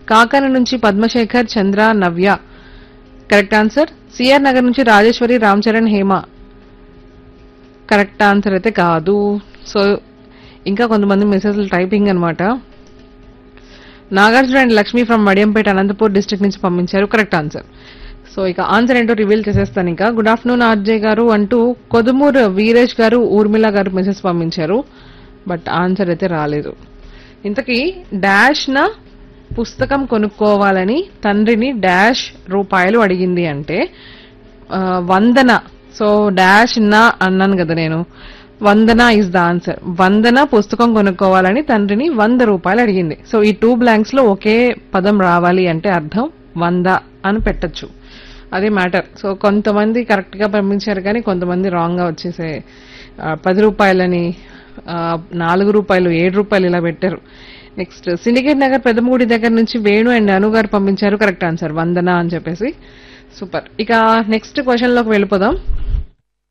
కాకన నుంచి Padmasekhar Chandra Navya correct answer C R Nagar నుంచి Rajeshwari Ram Charan Hema correct answer అయితే కాదు సో ఇంకా కొంతమంది మెసేజ్లు టైపింగ్ అన్నమాట Nagarjuna and Lakshmi from Madiyampeta Anantapur district నుంచి పంపించారు కరెక్ట్ ఆన్సర్ సో ఇక ఆన్సర్ ఏంటో రివీల్ చేసేస్తాను ఇంకా గుడ్ ఆఫ్టర్నూన్ ఆర్జే గారు అంటూ కొదుమూరు వీరేష్ గారు ఊర్మిళ గారు మెసేజ్ పంపించారు బట్ ఆన్సర్ అయితే రాలేదు ఇంతకీ డాష్ నా పుస్తకం కొనుక్కోవాలని తండ్రిని డాష్ రూపాయలు అడిగింది అంటే ఆ, వందన సో డాష్ నా అన్నాను కదా నేను Vandana is the answer Vandana పుస్తకం కొనుక్కోవాలని తండ్రిని వంద రూపాయలు అడిగింది సో ఈ టూ బ్లాంక్స్ లో ఒకే పదం రావాలి అంటే అర్థం వంద అని పెట్టొచ్చు అదే మ్యాటర్ సో కొంతమంది కరెక్ట్ గా పంపించారు కానీ కొంతమంది రాంగ్ గా వచ్చేసే ఆ, పది రూపాయలని ఆ, నాలుగు రూపాయలు ఏడు రూపాయలు ఇలా పెట్టారు నెక్స్ట్ సిండికేట్ నగర్ పెద్దమూడి దగ్గర నుంచి వేణు అండ్ అను గారు పంపించారు కరెక్ట్ ఆన్సర్ వందన అని చెప్పేసి సూపర్ ఇక నెక్స్ట్ క్వశ్చన్ లోకి వెళ్ళిపోదాం